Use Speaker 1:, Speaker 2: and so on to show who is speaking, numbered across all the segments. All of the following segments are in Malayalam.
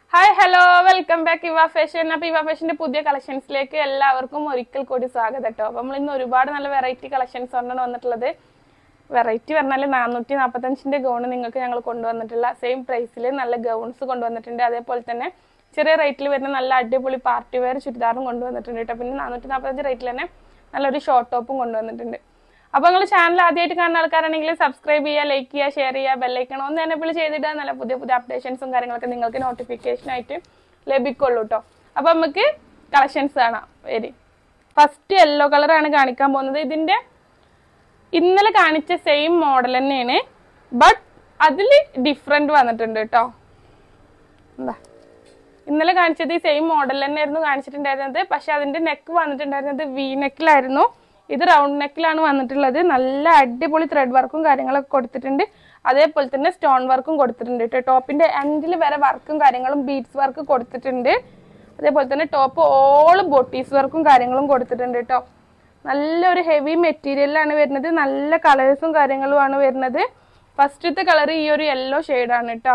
Speaker 1: hi hello welcome back Iva fashion അപ്പൊ ഇവ ഫാഷന്റെ പുതിയ കളക്ഷൻസിലേക്ക് എല്ലാവർക്കും ഒരിക്കൽ കൂടി സ്വാഗതം കേട്ടോ അപ്പൊ നമ്മൾ ഇന്ന് ഒരുപാട് നല്ല വെറൈറ്റി കളക്ഷൻസ് കൊണ്ടാണ് വന്നിട്ടുള്ളത് വെറൈറ്റി പറഞ്ഞാൽ നാനൂറ്റി നാൽപ്പത്തഞ്ചിന്റെ ഗൗൺ നിങ്ങൾക്ക് ഞങ്ങൾ കൊണ്ടുവന്നിട്ടുള്ള സെയിം പ്രൈസിൽ നല്ല ഗൗൺസ് കൊണ്ടുവന്നിട്ടുണ്ട് അതേപോലെ തന്നെ ചെറിയ റേറ്റിൽ വരുന്ന നല്ല അടിപൊളി പാർട്ടി വെയർ ചുരിദാറും കൊണ്ടുവന്നിട്ടുണ്ട് കേട്ടോ പിന്നെ നാനൂറ്റി നാൽപ്പത്തഞ്ച് റേറ്റിൽ തന്നെ നല്ലൊരു ഷോർട്ട് ടോപ്പും കൊണ്ടുവന്നിട്ടുണ്ട് അപ്പൊ നിങ്ങൾ ചാനൽ ആദ്യമായിട്ട് കാണുന്ന ആൾക്കാരാണെങ്കിൽ സബ്സ്ക്രൈബ് ചെയ്യുക ലൈക്ക് ചെയ്യുക ഷെയർ ചെയ്യുക ബെല്ലൈക്കണം ഒന്ന് എനബിൾ ചെയ്തിട്ട് നല്ല പുതിയ പുതിയ അപ്ഡേഷൻസും കാര്യങ്ങളൊക്കെ നിങ്ങൾക്ക് നോട്ടിഫിക്കേഷൻ ആയിട്ട് ലഭിക്കുള്ളൂ കേട്ടോ അപ്പൊ നമുക്ക് കളക്ഷൻസ് കാണാം വരി ഫസ്റ്റ് യെല്ലോ കളറാണ് കാണിക്കാൻ പോകുന്നത് ഇതിന്റെ ഇന്നലെ കാണിച്ച സെയിം മോഡൽ തന്നെയാണ് ബട്ട് അതിൽ ഡിഫറെന്റ് വന്നിട്ടുണ്ട് കേട്ടോ എന്താ ഇന്നലെ കാണിച്ചത് ഈ സെയിം മോഡൽ തന്നെയായിരുന്നു കാണിച്ചിട്ടുണ്ടായിരുന്നത് പക്ഷെ അതിന്റെ നെക്ക് വന്നിട്ടുണ്ടായിരുന്നത് വി നെക്കിലായിരുന്നു ഇത് റൗണ്ട് നെക്കിലാണ് വന്നിട്ടുള്ളത് നല്ല അടിപൊളി ത്രെഡ് വർക്കും കാര്യങ്ങളൊക്കെ കൊടുത്തിട്ടുണ്ട് അതേപോലെ തന്നെ സ്റ്റോൺ വർക്കും കൊടുത്തിട്ടുണ്ട് കേട്ടോ ടോപ്പിന്റെ എൻഡിൽ വരെ വർക്കും കാര്യങ്ങളും ബീഡ്സ് വർക്ക് കൊടുത്തിട്ടുണ്ട് അതേപോലെ തന്നെ ടോപ്പ് ഓൾ ബൊട്ടീസ് വർക്കും കാര്യങ്ങളും കൊടുത്തിട്ടുണ്ട് കേട്ടോ നല്ലൊരു ഹെവി മെറ്റീരിയലാണ് വരുന്നത് നല്ല കളേഴ്സും കാര്യങ്ങളുമാണ് വരുന്നത് ഫസ്റ്റത്തെ കളർ ഈ ഒരു യെല്ലോ ആണ് കേട്ടോ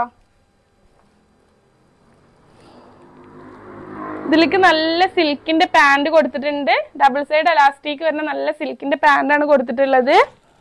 Speaker 1: ഇതിലേക്ക് നല്ല സിൽക്കിന്റെ പാന്റ് കൊടുത്തിട്ടുണ്ട് ഡബിൾ സൈഡ് എലാസ്റ്റിക് വരുന്ന നല്ല സിൽക്കിന്റെ പാന്റാണ് കൊടുത്തിട്ടുള്ളത്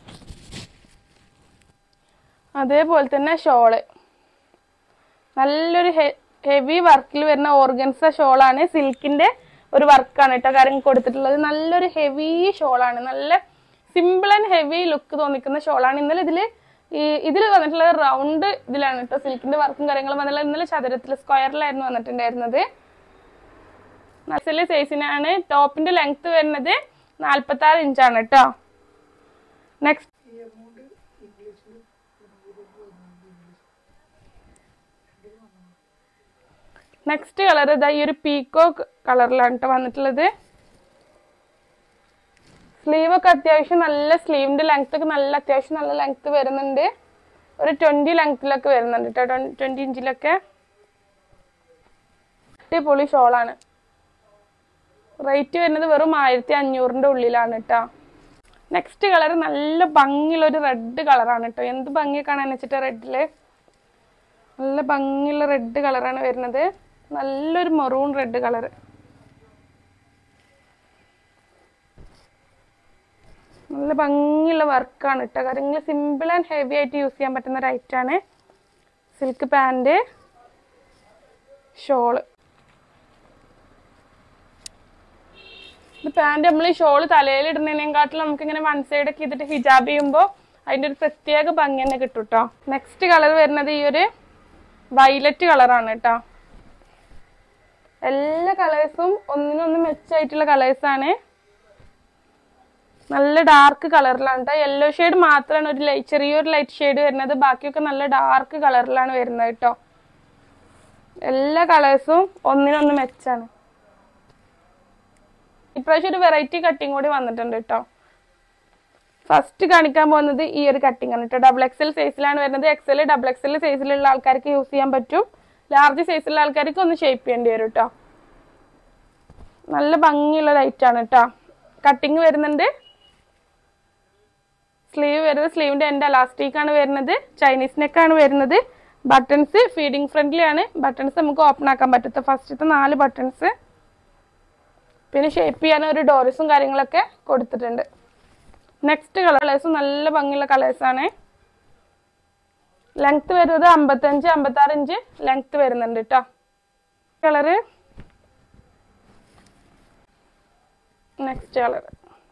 Speaker 1: അതേപോലെ തന്നെ ഷോള് നല്ലൊരു ഹെവി വർക്കിൽ വരുന്ന ഓർഗൻസ ഷോളാണ് സിൽക്കിന്റെ ഒരു വർക്കാണ് കേട്ടോ കാര്യം കൊടുത്തിട്ടുള്ളത് നല്ലൊരു ഹെവി ഷോളാണ് നല്ല സിമ്പിൾ ആൻഡ് ഹെവി ലുക്ക് തോന്നിക്കുന്ന ഷോളാണ് ഇന്നലെ ഇതില് ഈ ഇതിൽ വന്നിട്ടുള്ളത് റൗണ്ട് ഇതിലാണ് കേട്ടോ സിൽക്കിന്റെ വർക്കും കാര്യങ്ങളും വന്നിട്ടുള്ളത് ഇന്നലെ ചതുരത്തിൽ സ്ക്വയറിലായിരുന്നു വന്നിട്ടുണ്ടായിരുന്നത് നഴ്സറി സൈസിനാണ് ടോപ്പിന്റെ ലെങ്ത് വരുന്നത് നാൽപ്പത്തി ആറ് ഇഞ്ചാണ് കേട്ടോ നെക്സ്റ്റ് നെക്സ്റ്റ് കളർ ഇതാ ഈ ഒരു പീക്കോ കളറിലാണ് കേട്ടോ വന്നിട്ടുള്ളത് സ്ലീവ് ഒക്കെ അത്യാവശ്യം നല്ല സ്ലീവിന്റെ ലെങ്ത് ഒക്കെ നല്ല അത്യാവശ്യം നല്ല ലെങ്ത് വരുന്നുണ്ട് ഒരു ട്വന്റി ലെങ്ത്തിലൊക്കെ വരുന്നുണ്ട് കേട്ടോ ട്വന്റി ഇഞ്ചിലൊക്കെ അടിപൊളി ഷോളാണ് റേറ്റ് വരുന്നത് വെറും ആയിരത്തി അഞ്ഞൂറിന്റെ ഉള്ളിലാണ് കേട്ടോ നെക്സ്റ്റ് കളർ നല്ല ഭംഗിയുള്ള ഒരു റെഡ് കളറാണ് കേട്ടോ എന്ത് ഭംഗി കാണാൻ വെച്ചിട്ട് റെഡില് നല്ല ഭംഗിയുള്ള റെഡ് കളറാണ് വരുന്നത് നല്ലൊരു മെറൂൺ റെഡ് കളർ നല്ല ഭംഗിയുള്ള വർക്കാണ് കേട്ടോ കാര്യങ്ങൾ സിമ്പിൾ ആൻഡ് ഹെവി ആയിട്ട് യൂസ് ചെയ്യാൻ പറ്റുന്ന ഒരു ഐറ്റാണ് സിൽക്ക് പാൻറ് ഷോള് ഇത് പാൻറ് നമ്മൾ ഈ ഷോള് തലയിൽ ഇടുന്നതിനെക്കാട്ടിലും നമുക്ക് ഇങ്ങനെ വൺ സൈഡ് ഒക്കെ ചെയ്തിട്ട് ഹിജാബ് ചെയ്യുമ്പോൾ അതിന്റെ ഒരു പ്രത്യേക ഭംഗി തന്നെ കിട്ടും കേട്ടോ നെക്സ്റ്റ് കളർ വരുന്നത് ഈ ഒരു വൈലറ്റ് കളറാണ് കേട്ടോ എല്ലാ കളേഴ്സും ഒന്നിനൊന്ന് മെച്ചായിട്ടുള്ള കളേഴ്സാണ് നല്ല ഡാർക്ക് കളറിലാണ് കേട്ടോ യെല്ലോ ഷെയ്ഡ് മാത്രമാണ് ഒരു ലൈറ്റ് ചെറിയൊരു ലൈറ്റ് ഷെയ്ഡ് വരുന്നത് ബാക്കിയൊക്കെ നല്ല ഡാർക്ക് കളറിലാണ് വരുന്നത് കേട്ടോ എല്ലാ കളേഴ്സും ഒന്നിനൊന്ന് മെച്ചാണ് ഇപ്രാവശ്യം ഒരു വെറൈറ്റി കട്ടിങ് കൂടി വന്നിട്ടുണ്ട് കേട്ടോ ഫസ്റ്റ് കാണിക്കാൻ പോകുന്നത് ഈ ഒരു കട്ടിങ് ആണ് കേട്ടോ ഡബിൾ എക്സൽ സൈസിലാണ് വരുന്നത് എക്സൽ ഡബിൾ എക്സൽ സൈസിലുള്ള ആൾക്കാർക്ക് യൂസ് ചെയ്യാൻ പറ്റും ലാർജ് സൈസിലുള്ള ആൾക്കാർക്ക് ഒന്ന് ഷേപ്പ് ചെയ്യേണ്ടി വരും കേട്ടോ നല്ല ഭംഗിയുള്ള ലൈറ്റ് ആണ് കേട്ടോ കട്ടിങ് വരുന്നുണ്ട് സ്ലീവ് വരുന്നത് സ്ലീവിന്റെ എൻഡ് അലാസ്റ്റിക് ആണ് വരുന്നത് ചൈനീസ് നെക്ക് ആണ് വരുന്നത് ബട്ടൺസ് ഫീഡിങ് ഫ്രണ്ട്ലി ആണ് ബട്ടൺസ് നമുക്ക് ഓപ്പൺ ആക്കാൻ പറ്റത്ത ഫസ്റ്റത്തെ നാല് ബട്ടൺസ് പിന്നെ ഷേപ്പ് ചെയ്യാൻ ഒരു ഡോറിസും കാര്യങ്ങളൊക്കെ കൊടുത്തിട്ടുണ്ട് നെക്സ്റ്റ് കളേഴ്സും നല്ല ഭംഗിയുള്ള കളേഴ്സാണ് ലെങ്ത് വരുന്നത് അമ്പത്തഞ്ച് അമ്പത്തി ആറ് ഇഞ്ച് ലെങ്ത് വരുന്നുണ്ട് കേട്ടോ കളറ് നെക്സ്റ്റ് കളർ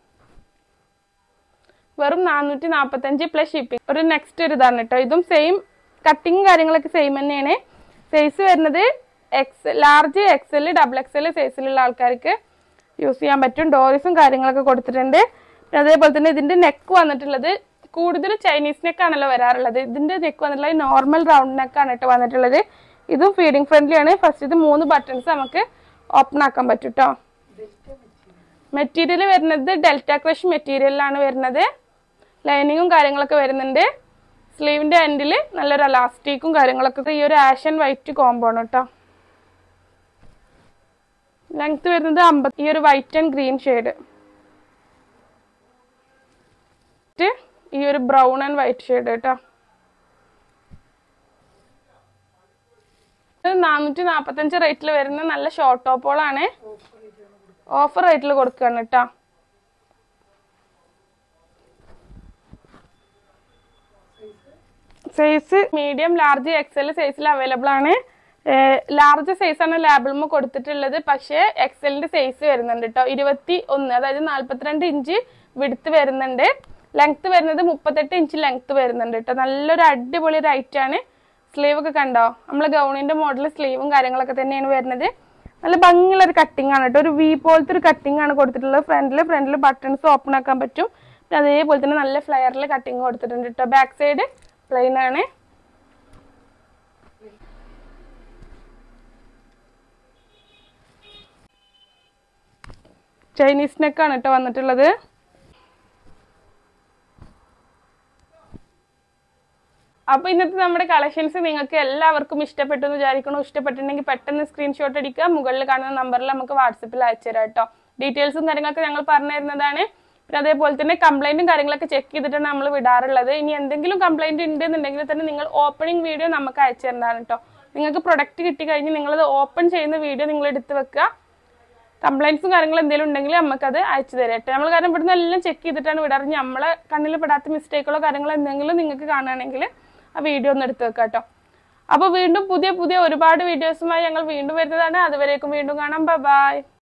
Speaker 1: വെറും നാനൂറ്റി നാൽപ്പത്തഞ്ച് പ്ലസ് ഷിപ്പിംഗ് ഒരു നെക്സ്റ്റ് ഒരു ഇതാണ് കേട്ടോ ഇതും സെയിം കട്ടിങ് കാര്യങ്ങളൊക്കെ സെയിം തന്നെയാണ് സൈസ് വരുന്നത് X large XL double XL സൈസിലുള്ള ആൾക്കാർക്ക് യൂസ് ചെയ്യാൻ പറ്റും ഡോറിസും കാര്യങ്ങളൊക്കെ കൊടുത്തിട്ടുണ്ട് പിന്നെ അതേപോലെ തന്നെ ഇതിന്റെ നെക്ക് വന്നിട്ടുള്ളത് കൂടുതൽ ചൈനീസ് നെക്ക് ആണല്ലോ വരാറുള്ളത് ഇതിന്റെ നെക്ക് വന്നിട്ടുള്ളത് നോർമൽ റൗണ്ട് നെക്ക് ആണ് കേട്ടോ വന്നിട്ടുള്ളത് ഇതും ഫീഡിങ് ഫ്രണ്ട്ലി ആണ് ഫസ്റ്റ് ഇത് മൂന്ന് ബട്ടൺസ് നമുക്ക് ഓപ്പൺ ആക്കാൻ പറ്റും കേട്ടോ മെറ്റീരിയൽ വരുന്നത് ഡെൽറ്റ ക്രഷ് മെറ്റീരിയലിലാണ് വരുന്നത് ലൈനിങ്ങും കാര്യങ്ങളൊക്കെ വരുന്നുണ്ട് സ്ലീവിന്റെ എൻഡിൽ നല്ലൊരു അലാസ്റ്റിക്കും കാര്യങ്ങളൊക്കെ ഈ ഒരു ആഷൻ വൈറ്റ് കോംബോ ആണ് കേട്ടോ ലെങ്ത് വരുന്നത് അമ്പത് ഈ ഒരു വൈറ്റ് ആൻഡ് ഗ്രീൻ ഷെയ്ഡ് ഈ ഒരു ബ്രൗൺ ആൻഡ് വൈറ്റ് ഷെയ്ഡ് കേട്ടോ ഇത് നാനൂറ്റി നാപ്പത്തഞ്ച് റേറ്റിൽ വരുന്ന നല്ല ഷോർട്ട് ടോപ്പുകളാണ് ഓഫർ റേറ്റിൽ കൊടുക്കുകയാണ് കേട്ടോ സൈസ് മീഡിയം ലാർജ് എക്സൽ സൈസിൽ അവൈലബിൾ ആണ് ലാർജ് സൈസാണ് ലാബിൾമ കൊടുത്തിട്ടുള്ളത് പക്ഷേ എക്സലിന്റെ സൈസ് വരുന്നുണ്ട് കേട്ടോ ഇരുപത്തി ഒന്ന് അതായത് നാല്പത്തിരണ്ട് ഇഞ്ച് വിടുത്ത് വരുന്നുണ്ട് ലെങ്ത് വരുന്നത് മുപ്പത്തെട്ട് ഇഞ്ച് ലെങ്ത് വരുന്നുണ്ട് കേട്ടോ നല്ലൊരു അടിപൊളി റൈറ്റ് ആണ് സ്ലീവ് ഒക്കെ കണ്ടോ നമ്മളെ ഗൗണിന്റെ മോഡൽ സ്ലീവും കാര്യങ്ങളൊക്കെ തന്നെയാണ് വരുന്നത് നല്ല ഭംഗിയുള്ള ഒരു കട്ടിംഗ് ആണ് കേട്ടോ ഒരു വി പോലത്തെ ഒരു കട്ടിംഗ് ആണ് കൊടുത്തിട്ടുള്ളത് ഫ്രണ്ടിൽ ഫ്രണ്ടിൽ ബട്ടൺസ് ഓപ്പൺ ആക്കാൻ പറ്റും പിന്നെ അതേപോലെ തന്നെ നല്ല ഫ്ലെയറിൽ കട്ടിംഗ് കൊടുത്തിട്ടുണ്ട് കേട്ടോ ബാക്ക് സൈഡ് പ്ലെയിൻ ആണ് ചൈനീസ് നെക്കാണ് കേട്ടോ വന്നിട്ടുള്ളത് അപ്പൊ ഇന്നത്തെ നമ്മുടെ കളക്ഷൻസ് നിങ്ങൾക്ക് എല്ലാവർക്കും ഇഷ്ടപ്പെട്ടു എന്ന് വിചാരിക്കണു ഇഷ്ടപ്പെട്ടിട്ടുണ്ടെങ്കിൽ പെട്ടെന്ന് സ്ക്രീൻഷോട്ട് അടിക്കുക മുകളിൽ കാണുന്ന നമ്പറിൽ നമുക്ക് വാട്സപ്പിൽ അയച്ചു തരാം കേട്ടോ ഡീറ്റെയിൽസും കാര്യങ്ങളൊക്കെ ഞങ്ങൾ പറഞ്ഞു തരുന്നതാണ് പിന്നെ അതേപോലെ തന്നെ കംപ്ലൈന്റും കാര്യങ്ങളൊക്കെ ചെക്ക് ചെയ്തിട്ടാണ് നമ്മൾ വിടാറുള്ളത് ഇനി എന്തെങ്കിലും കംപ്ലൈന്റ് ഉണ്ട് എന്നുണ്ടെങ്കിൽ തന്നെ നിങ്ങൾ ഓപ്പണിംഗ് വീഡിയോ നമുക്ക് അയച്ചു തരുന്നതാണ് കേട്ടോ നിങ്ങൾക്ക് പ്രൊഡക്റ്റ് കിട്ടി കഴിഞ്ഞ് നിങ്ങളത് ഓപ്പൺ ചെയ്യുന്ന വീഡിയോ നിങ്ങൾ എടുത്ത് വെക്കുക കംപ്ലൈൻസും കാര്യങ്ങളും എന്തെങ്കിലും ഉണ്ടെങ്കിൽ നമുക്കത് അയച്ചു തരാം കേട്ടോ നമ്മൾ കാരണം ഇവിടുന്ന് എല്ലാം ചെക്ക് ചെയ്തിട്ടാണ് വിടാറ് ഇനി നമ്മളെ കണ്ണിൽ പെടാത്ത മിസ്റ്റേക്കുകളോ കാര്യങ്ങളോ എന്തെങ്കിലും നിങ്ങൾക്ക് കാണുകയാണെങ്കിൽ ആ വീഡിയോ ഒന്ന് എടുത്ത് വെക്കാം കേട്ടോ അപ്പോൾ വീണ്ടും പുതിയ പുതിയ ഒരുപാട് വീഡിയോസുമായി ഞങ്ങൾ വീണ്ടും വരുന്നതാണ് അതുവരേക്കും വീണ്ടും കാണാം ബൈ